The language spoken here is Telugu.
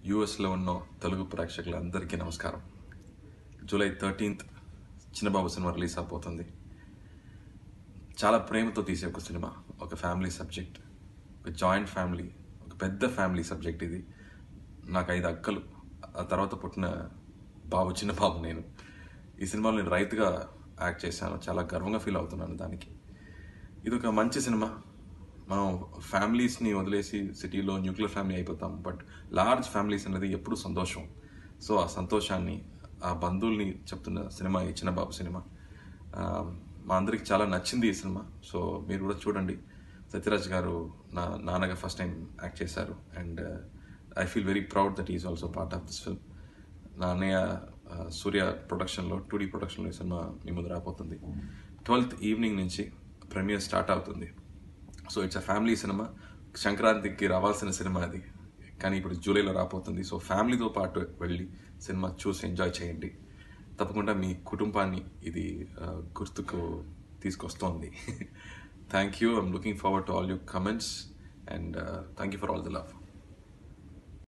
యూఎస్లో ఉన్న తెలుగు ప్రేక్షకులందరికీ నమస్కారం జూలై థర్టీన్త్ చిన్నబాబు సినిమా రిలీజ్ అవబోతుంది చాలా ప్రేమతో తీసే ఒక సినిమా ఒక ఫ్యామిలీ సబ్జెక్ట్ ఒక జాయింట్ ఫ్యామిలీ ఒక పెద్ద ఫ్యామిలీ సబ్జెక్ట్ ఇది నాకు ఐదు అక్కలు ఆ తర్వాత పుట్టిన బాబు చిన్న బాబు నేను ఈ సినిమాలో నేను రైతుగా యాక్ట్ చేశాను చాలా గర్వంగా ఫీల్ అవుతున్నాను దానికి ఇది ఒక మంచి సినిమా మనం ఫ్యామిలీస్ని వదిలేసి సిటీలో న్యూక్లియర్ ఫ్యామిలీ అయిపోతాం బట్ లార్జ్ ఫ్యామిలీస్ అనేది ఎప్పుడు సంతోషం సో ఆ సంతోషాన్ని ఆ బంధువుల్ని చెప్తున్న సినిమా ఈ చిన్నబాబు సినిమా ఆ, మా అందరికి చాలా నచ్చింది ఈ సినిమా సో మీరు కూడా చూడండి సత్యరాజ్ గారు నా నాన్నగా ఫస్ట్ టైం యాక్ట్ చేశారు and I feel very proud that is also part of this film నా అన్నయ్య ఆ, సూర్య ప్రొడక్షన్లో టూ డీ ప్రొడక్షన్లో ఈ సినిమా మీ ముందు రాబోతుంది ట్వెల్త్ ఈవినింగ్ నుంచి ప్రీమియర్ స్టార్ట్ అవుతుంది సో ఇట్స్ అ ఫ్యామిలీ సినిమా సంక్రాంతికి రావాల్సిన సినిమా అది కానీ ఇప్పుడు జూలైలో రాబోతుంది సో ఫ్యామిలీతో పాటు వెళ్ళి సినిమా చూసి ఎంజాయ్ చేయండి తప్పకుండా మీ కుటుంబాన్ని ఇది ఆ, గుర్తుకు తీసుకొస్తోంది thank you I'm looking forward to all you comments and thank you for all the love